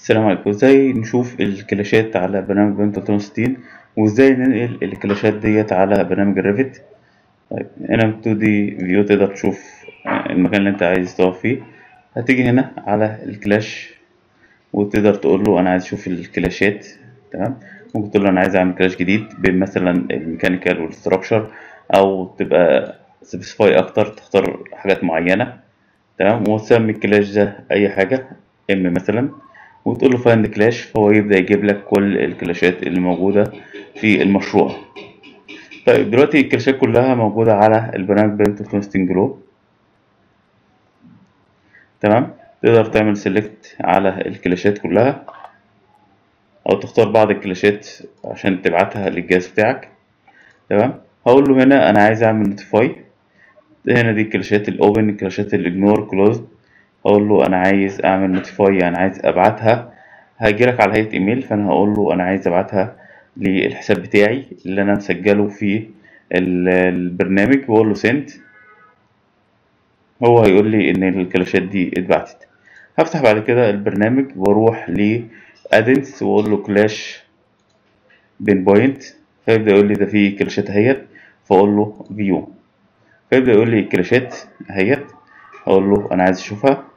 السلام عليكم ازاي نشوف الكلاشات على برنامج بيم 360 وازاي ننقل الكلاشات ديت على برنامج الريفت طيب هنا في 2 دي فيو تقدر تشوف المكان اللي انت عايز تقف فيه هتيجي هنا على الكلاش وتقدر تقول له انا عايز اشوف الكلاشات تمام ممكن تقول له انا عايز اعمل كلاش جديد بين مثلا الميكانيكال والستراكشر او تبقى سبيسيفاي اكتر تختار حاجات معينه تمام وتسمي الكلاش ده اي حاجه ام مثلا وتقول له فايند كلاش فهو يبدأ يجيب لك كل الكلاشات اللي موجودة في المشروع طيب دلوقتي الكلاشات كلها موجودة على البرنامج بنت كونستنج جلو تمام تقدر تعمل سيلكت على الكلاشات كلها أو تختار بعض الكلاشات عشان تبعتها للجهاز بتاعك تمام هقول له هنا أنا عايز أعمل نوتيفاي هنا دي الكلاشات الأوبن الكلاشات الإجنور كلوزد اقول له انا عايز اعمل نوتيفاي يعني عايز ابعتها هيجيلك على هيئة ايميل فانا هقول له انا عايز ابعتها للحساب بتاعي اللي انا مسجله في البرنامج واقول له سنت هو هيقول لي ان الكلاشات دي اتبعتت هفتح بعد كده البرنامج واروح لادنس واقول له كلاش بين بوينت فيبدا يقول لي ده فيه كلاشات اهيت فاقول له فيو فيبدا يقول لي الكلاشات اهيت اقول له انا عايز اشوفها